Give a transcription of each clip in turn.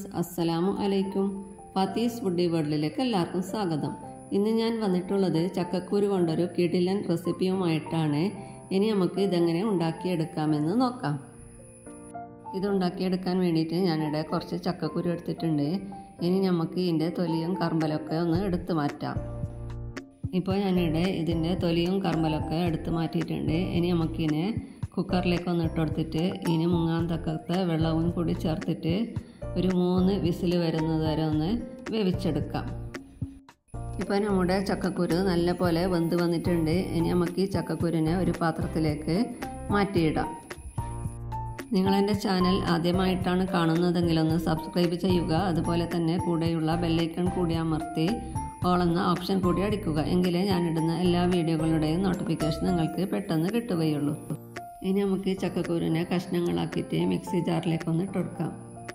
friends അസ്സലാമു അലൈക്കും ഫത്തീസ് foodie വേൾഡിലേക്ക് എല്ലാവർക്കും സ്വാഗതം ഇന്ന് ഞാൻ വന്നിട്ടുള്ളത് ചക്കക്കുരു കൊണ്ടൊരു കിടിലൻ റെസിപ്പിയുമായിട്ടാണ് ഇനി നമുക്ക് ഇതെങ്ങനെ ഉണ്ടാക്കിയെടുക്കാമെന്ന് നോക്കാം ഇത് ഉണ്ടാക്കിയെടുക്കാൻ വേണ്ടിയിട്ട് ഞാനിവിടെ കുറച്ച് ചക്കക്കുരു എടുത്തിട്ടുണ്ട് ഇനി നമുക്ക് ഇതിൻ്റെ തൊലിയും കർമ്മലൊക്കെ ഒന്ന് എടുത്തു മാറ്റാം ഇപ്പോൾ ഞാനിവിടെ ഇതിൻ്റെ തൊലിയും കർമ്മലൊക്കെ എടുത്തു മാറ്റിയിട്ടുണ്ട് ഇനി നമുക്കിതിനെ കുക്കറിലേക്ക് ഒന്ന് ഇട്ടെടുത്തിട്ട് ഇനി മുങ്ങാൻ തക്കത്തെ വെള്ളവും കൂടി ചേർത്തിട്ട് ഒരു മൂന്ന് വിസിൽ വരുന്നത് വരെ ഒന്ന് വേവിച്ചെടുക്കാം ഇപ്പോൾ നമ്മുടെ ചക്കക്കുരു നല്ല പോലെ വെന്ത് വന്നിട്ടുണ്ട് ഇനി നമുക്ക് ഈ ചക്കക്കുരുവിനെ ഒരു പാത്രത്തിലേക്ക് മാറ്റിയിടാം നിങ്ങളെൻ്റെ ചാനൽ ആദ്യമായിട്ടാണ് കാണുന്നതെങ്കിൽ ഒന്ന് സബ്സ്ക്രൈബ് ചെയ്യുക അതുപോലെ തന്നെ കൂടെയുള്ള ബെല്ലൈക്കൺ കൂടി അമർത്തി ഓൾ എന്ന ഓപ്ഷൻ കൂടി അടിക്കുക എങ്കിലേ ഞാനിടുന്ന എല്ലാ വീഡിയോകളുടെയും നോട്ടിഫിക്കേഷൻ നിങ്ങൾക്ക് പെട്ടെന്ന് കിട്ടുകയുള്ളൂ ഇനി നമുക്ക് ചക്കക്കുരുവിനെ കഷ്ണങ്ങളാക്കിയിട്ട് മിക്സി ജാറിലേക്ക് ഒന്ന് ഇട്ടുകൊടുക്കാം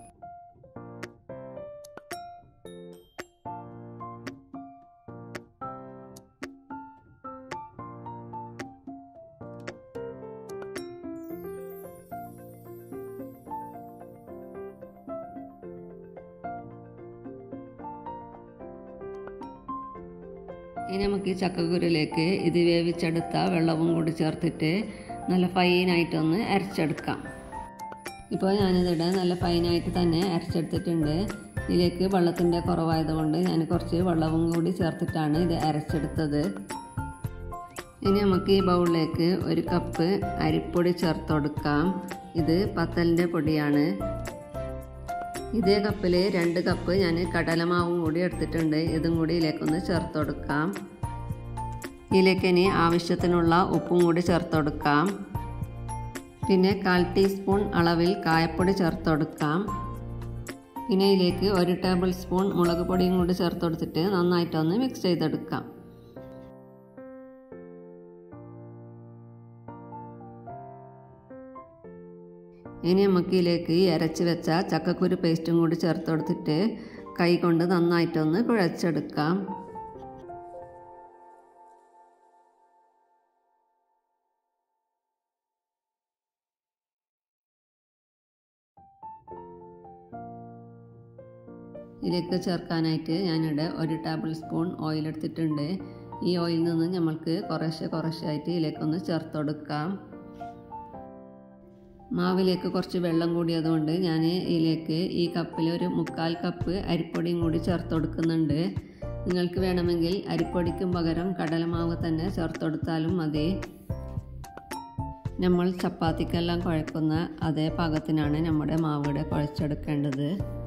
ഇനി നമുക്ക് ഈ ചക്കക്കുരുലേക്ക് ഇത് വേവിച്ചെടുത്ത വെള്ളവും കൂടി ചേർത്തിട്ട് നല്ല ഫൈനായിട്ടൊന്ന് അരച്ചെടുക്കാം ഇപ്പോൾ ഞാനിതിവിടെ നല്ല ഫൈനായിട്ട് തന്നെ അരച്ചെടുത്തിട്ടുണ്ട് ഇതിലേക്ക് വെള്ളത്തിൻ്റെ കുറവായതുകൊണ്ട് ഞാൻ കുറച്ച് വെള്ളവും കൂടി ചേർത്തിട്ടാണ് ഇത് അരച്ചെടുത്തത് ഇനി നമുക്ക് ഈ ബൗളിലേക്ക് ഒരു കപ്പ് അരിപ്പൊടി ചേർത്ത് കൊടുക്കാം ഇത് പത്തലിൻ്റെ പൊടിയാണ് ഇതേ കപ്പിൽ രണ്ട് കപ്പ് ഞാൻ കടലമാവും കൂടി എടുത്തിട്ടുണ്ട് ഇതും കൂടി ഇതിലേക്കൊന്ന് ചേർത്ത് കൊടുക്കാം ഇതിലേക്ക് ഇനി ആവശ്യത്തിനുള്ള ഉപ്പും കൂടി ചേർത്ത് കൊടുക്കാം പിന്നെ കാൽ ടീസ്പൂൺ അളവിൽ കായപ്പൊടി ചേർത്ത് കൊടുക്കാം പിന്നെ ഇതിലേക്ക് ഒരു ടേബിൾ സ്പൂൺ മുളക് പൊടിയും കൂടി ചേർത്ത് കൊടുത്തിട്ട് നന്നായിട്ടൊന്ന് മിക്സ് ചെയ്തെടുക്കാം ഇനി നമുക്ക് ഇതിലേക്ക് ഈ അരച്ച് വെച്ച ചക്കക്കുരു പേസ്റ്റും കൂടി ചേർത്ത് കൊടുത്തിട്ട് കൈ കൊണ്ട് നന്നായിട്ടൊന്ന് കുഴച്ചെടുക്കാം ഇതിലേക്ക് ചേർക്കാനായിട്ട് ഞാനിവിടെ ഒരു ടേബിൾ സ്പൂൺ ഓയിൽ എടുത്തിട്ടുണ്ട് ഈ ഓയിലിൽ നിന്ന് നമ്മൾക്ക് കുറേശ്ശെ കുറേശ്ശായിട്ട് ഇതിലേക്കൊന്ന് ചേർത്ത് കൊടുക്കാം മാവിലേക്ക് കുറച്ച് വെള്ളം കൂടിയതുകൊണ്ട് ഞാൻ ഇതിലേക്ക് ഈ കപ്പിൽ ഒരു മുക്കാൽ കപ്പ് അരിപ്പൊടിയും കൂടി ചേർത്ത് കൊടുക്കുന്നുണ്ട് നിങ്ങൾക്ക് വേണമെങ്കിൽ അരിപ്പൊടിക്കും പകരം കടലമാവ് തന്നെ ചേർത്ത് കൊടുത്താലും മതി നമ്മൾ ചപ്പാത്തിക്കെല്ലാം കുഴക്കുന്ന അതേ പാകത്തിനാണ് നമ്മുടെ മാവിടെ കുഴച്ചെടുക്കേണ്ടത്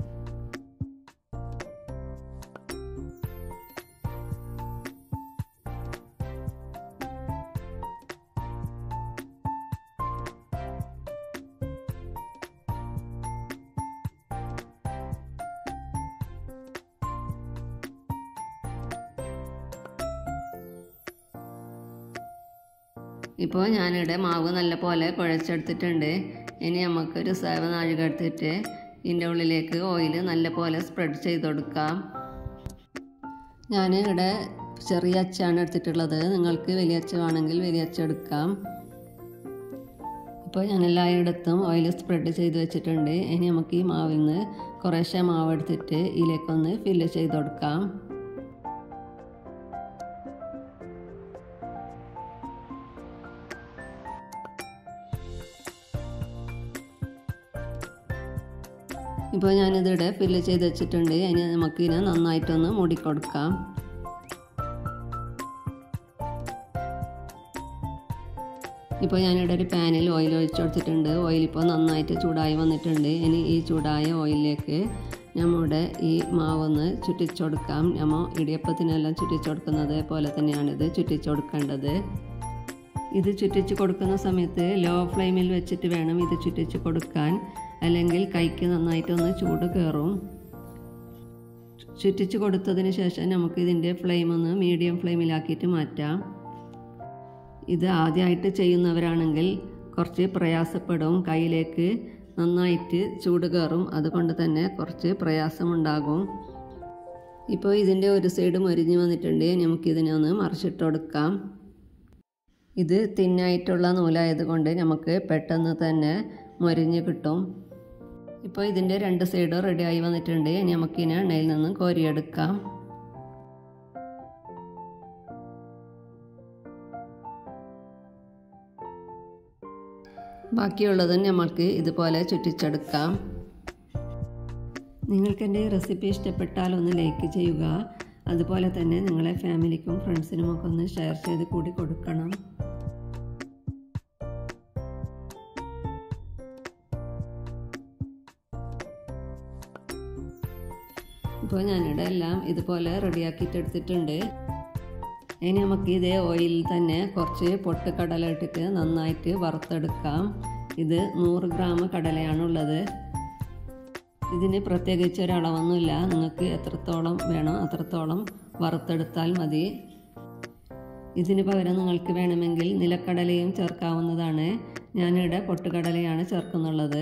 ഇപ്പോൾ ഞാനിവിടെ മാവ് നല്ല പോലെ കുഴച്ചെടുത്തിട്ടുണ്ട് ഇനി നമുക്കൊരു സേവ നാഴിക എടുത്തിട്ട് ഇതിൻ്റെ ഉള്ളിലേക്ക് ഓയിൽ നല്ല പോലെ സ്പ്രെഡ് ചെയ്ത് കൊടുക്കാം ഞാൻ ഇവിടെ ചെറിയ അച്ചാണ് എടുത്തിട്ടുള്ളത് നിങ്ങൾക്ക് വലിയ അച്ചമാണെങ്കിൽ വലിയ അച്ച എടുക്കാം ഇപ്പോൾ ഞാൻ എല്ലായിടത്തും ഓയിൽ സ്പ്രെഡ് ചെയ്ത് വെച്ചിട്ടുണ്ട് ഇനി നമുക്ക് ഈ മാവിൽ നിന്ന് കുറേശ്ശെ മാവ് എടുത്തിട്ട് ഇതിലേക്കൊന്ന് ഫില്ല് ചെയ്ത് കൊടുക്കാം ഇപ്പോൾ ഞാനിതിവിടെ ഫില്ല് ചെയ്ത് വെച്ചിട്ടുണ്ട് ഇനി നമുക്കിതിനെ നന്നായിട്ടൊന്ന് മൂടിക്കൊടുക്കാം ഇപ്പോൾ ഞാനിവിടെ ഒരു പാനിൽ ഓയിൽ ഒഴിച്ചു കൊടുത്തിട്ടുണ്ട് ഓയിൽ ഇപ്പോൾ നന്നായിട്ട് ചൂടായി വന്നിട്ടുണ്ട് ഇനി ഈ ചൂടായ ഓയിലിലേക്ക് നമ്മുടെ ഈ മാവൊന്ന് ചുറ്റിച്ചു കൊടുക്കാം നമ്മൾ ഇടിയപ്പത്തിനെല്ലാം ചുറ്റിച്ചു കൊടുക്കുന്നത് പോലെ തന്നെയാണിത് ചുറ്റിച്ചു കൊടുക്കേണ്ടത് ഇത് ചുറ്റിച്ച് കൊടുക്കുന്ന സമയത്ത് ലോ ഫ്ലെയിമിൽ വെച്ചിട്ട് വേണം ഇത് ചുറ്റിച്ച് കൊടുക്കാൻ അല്ലെങ്കിൽ കൈക്ക് നന്നായിട്ടൊന്ന് ചൂട് കയറും ചുറ്റിച്ച് കൊടുത്തതിന് ശേഷം നമുക്ക് ഇതിൻ്റെ ഫ്ലെയിം ഒന്ന് മീഡിയം ഫ്ലെയിമിലാക്കിയിട്ട് മാറ്റാം ഇത് ആദ്യമായിട്ട് ചെയ്യുന്നവരാണെങ്കിൽ കുറച്ച് പ്രയാസപ്പെടും കയ്യിലേക്ക് നന്നായിട്ട് ചൂട് കയറും അതുകൊണ്ട് തന്നെ കുറച്ച് പ്രയാസമുണ്ടാകും ഇപ്പോൾ ഇതിൻ്റെ ഒരു സൈഡ് മൊരിഞ്ഞ് വന്നിട്ടുണ്ട് നമുക്കിതിനെ ഒന്ന് മറിച്ചിട്ട് കൊടുക്കാം ഇത് തിന്നായിട്ടുള്ള നൂലായതുകൊണ്ട് നമുക്ക് പെട്ടെന്ന് തന്നെ മൊരിഞ്ഞ് കിട്ടും ഇപ്പോൾ ഇതിൻ്റെ രണ്ട് സൈഡ് റെഡിയായി വന്നിട്ടുണ്ട് ഇനി നമുക്കിതിനെ എണ്ണയിൽ നിന്ന് കോരിയെടുക്കാം ബാക്കിയുള്ളതും നമ്മൾക്ക് ഇതുപോലെ ചുറ്റിച്ചെടുക്കാം നിങ്ങൾക്ക് എൻ്റെ ഈ റെസിപ്പി ഇഷ്ടപ്പെട്ടാൽ ഒന്ന് ലൈക്ക് ചെയ്യുക അതുപോലെ തന്നെ നിങ്ങളെ ഫാമിലിക്കും ഫ്രണ്ട്സിനും ഒക്കെ ഒന്ന് ഷെയർ ചെയ്ത് കൂടി കൊടുക്കണം ഇപ്പോൾ ഞാനിവിടെ എല്ലാം ഇതുപോലെ റെഡിയാക്കിയിട്ട് എടുത്തിട്ടുണ്ട് ഇനി നമുക്ക് ഇതേ ഓയിലിൽ തന്നെ കുറച്ച് പൊട്ട് കടല ഇട്ടിട്ട് നന്നായിട്ട് വറുത്തെടുക്കാം ഇത് നൂറ് ഗ്രാം കടലയാണുള്ളത് ഇതിന് പ്രത്യേകിച്ച് ഒരളവൊന്നുമില്ല നിങ്ങൾക്ക് എത്രത്തോളം വേണോ അത്രത്തോളം വറുത്തെടുത്താൽ മതി ഇതിന് പകരം നിങ്ങൾക്ക് വേണമെങ്കിൽ നിലക്കടലയും ചേർക്കാവുന്നതാണ് ഞാനിവിടെ പൊട്ടുകടലയാണ് ചേർക്കുന്നുള്ളത്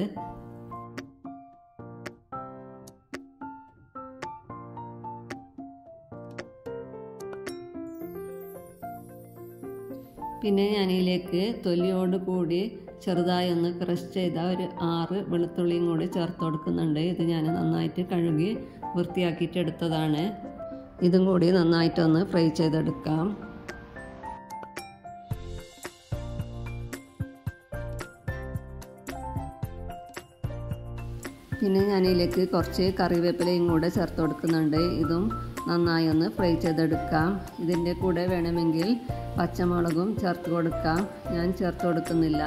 പിന്നെ ഞാനിതിലേക്ക് തൊലിയോട് കൂടി ചെറുതായി ഒന്ന് ക്രഷ് ചെയ്ത ഒരു ആറ് വെളുത്തുള്ളിയും കൂടി ചേർത്ത് കൊടുക്കുന്നുണ്ട് ഇത് ഞാൻ നന്നായിട്ട് കഴുകി വൃത്തിയാക്കിയിട്ട് എടുത്തതാണ് ഇതും കൂടി നന്നായിട്ടൊന്ന് ഫ്രൈ ചെയ്തെടുക്കാം പിന്നെ ഞാനിതിലേക്ക് കുറച്ച് കറിവേപ്പിലയും കൂടെ ചേർത്ത് കൊടുക്കുന്നുണ്ട് ഇതും നന്നായി ഒന്ന് ഫ്രൈ ചെയ്തെടുക്കാം ഇതിൻ്റെ കൂടെ വേണമെങ്കിൽ പച്ചമുളകും ചേർത്ത് കൊടുക്കാം ഞാൻ ചേർത്ത് കൊടുക്കുന്നില്ല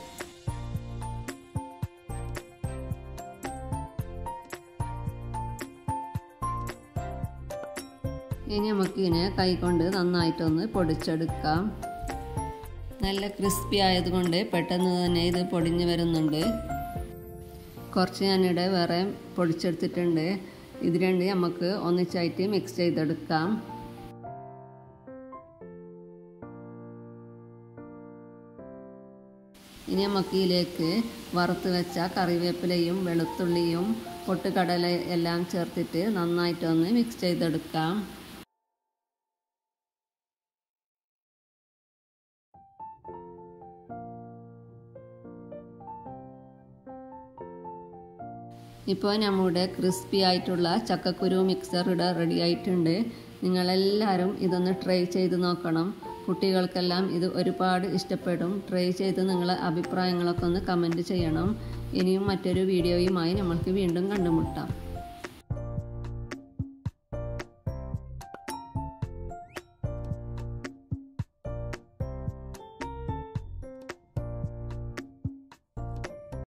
ഇനി നമുക്കിതിനെ കൈകൊണ്ട് നന്നായിട്ടൊന്ന് പൊടിച്ചെടുക്കാം നല്ല ക്രിസ്പി ആയതുകൊണ്ട് പെട്ടെന്ന് തന്നെ ഇത് പൊടിഞ്ഞു വരുന്നുണ്ട് കുറച്ച് ഞാനിവിടെ വേറെ പൊടിച്ചെടുത്തിട്ടുണ്ട് ഇത് രണ്ട് നമുക്ക് ഒന്നിച്ചായിട്ട് മിക്സ് ചെയ്തെടുക്കാം ഇനി നമുക്ക് ഇതിലേക്ക് വറുത്ത് വെച്ച കറിവേപ്പിലയും വെളുത്തുള്ളിയും പൊട്ടുകടല എല്ലാം ചേർത്തിട്ട് നന്നായിട്ടൊന്ന് മിക്സ് ചെയ്തെടുക്കാം ഇപ്പോൾ നമ്മുടെ ക്രിസ്പി ആയിട്ടുള്ള ചക്കക്കുരു മിക്സർ ഇവിടെ റെഡി ആയിട്ടുണ്ട് നിങ്ങളെല്ലാവരും ഇതൊന്ന് ട്രൈ ചെയ്ത് നോക്കണം കുട്ടികൾക്കെല്ലാം ഇത് ഒരുപാട് ഇഷ്ടപ്പെടും ട്രൈ ചെയ്ത് നിങ്ങളെ അഭിപ്രായങ്ങളൊക്കെ ഒന്ന് കമൻറ്റ് ചെയ്യണം ഇനിയും മറ്റൊരു വീഡിയോയുമായി നമ്മൾക്ക് വീണ്ടും കണ്ടുമുട്ടാം